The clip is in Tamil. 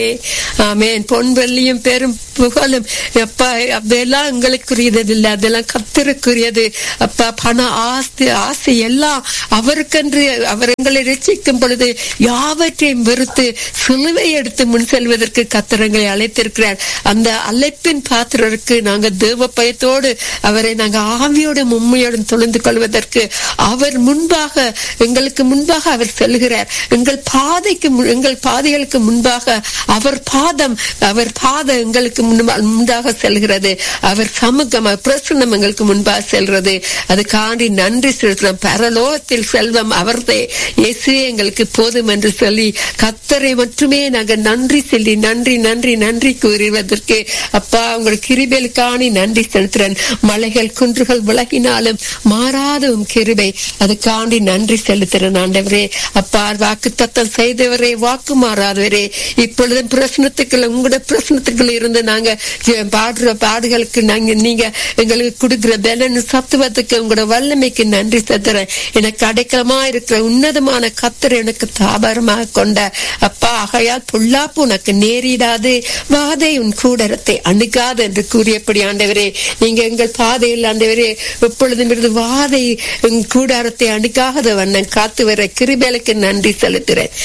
ஆமேன் பொன் வெள்ளியும் பெரும் புகழும் அப்பா அதெல்லாம் எங்களுக்குரியது இல்லை அதெல்லாம் கத்திருக்குரியது அப்பா பண ஆஸ்தி ஆசை எல்லாம் அவருக்கென்று அவர் எங்களை ரசிக்கும் பொழுது யாவற்றையும் வெறுத்து சிலுவை எடுத்து முன் செல்வதற்கு கத்திரங்களை அழைத்திருக்கிறார் அந்த அழைப்பின் பாத்திரருக்கு நாங்க தேவ பயத்தோடு அவரை நாங்க ஆவியோட உண்மையோடும் தொழுந்து கொள்வதற்கு அவர் முன்பாக எங்களுக்கு முன்பாக அவர் செல்கிறார் எங்கள் பாதைக்கு மு- எங்கள் பாதைகளுக்கு முன்பாக அவர் பாதம் அவர் பாதம் எங்களுக்கு முன்பா- முன்பாக செல்கிறது அவர் சமூகம் அவர் பிரசன்னம் எங்களுக்கு முன்பாக செல்கிறது அதுக்காண்டி நன்றி செலுத்துறோம் பரலோகத்தில் செல்வம் அவர்தே இயேசுவே எங்களுக்கு போதும் என்று சொல்லி கத்தரை மட்டுமே நாங்கள் நன்றி சொல்லி நன்றி நன்றி நன்றி கூறுவதற்கு அப்பா உங்கள் கிருபைகளுக்காணி நன்றி செலுத்துறேன் மலைகள் குன்றுகள் விலகினாலும் மாறாத உம் கிருபை அதுக்காண்டி நன்றி செலுத்துறேன் ஆண்டவரே அப்பா வாக்கு தத்தம் செய்தவரே வாக்கு மாறாதவரே இப்பொழுதும் பிரச்சனத்துக்குள்ள உங்களோட பிரச்சனத்துக்குள்ள இருந்து நாங்க ஜெ- பாடுற பாடுகளுக்கு நாங்க நீங்க எங்களுக்கு கொடுக்கிற பலன் சத்துவத்துக்கு உங்களோட வல்லமைக்கு நன்றி செலுத்துறேன் எனக்கு அடைக்கலமா இருக்கிற உன்னதமான கத்தர் எனக்கு தாபரமாக கொண்ட அப்பா ஆகையால் பொல்லாப்பு உனக்கு நேரிடாது வாதை உன் கூடரத்தை அணுகாது என்று கூறியபடி ஆண்டவரே நீங்க எங்கள் பாதையில் ஆண்டவரே எப்பொழுதும் இருந்து வாதை உன் கூடாரத்தை அணுகாத வண்ணம் காத்து வர கிருபேலுக்கு நன்றி செலுத்துறேன்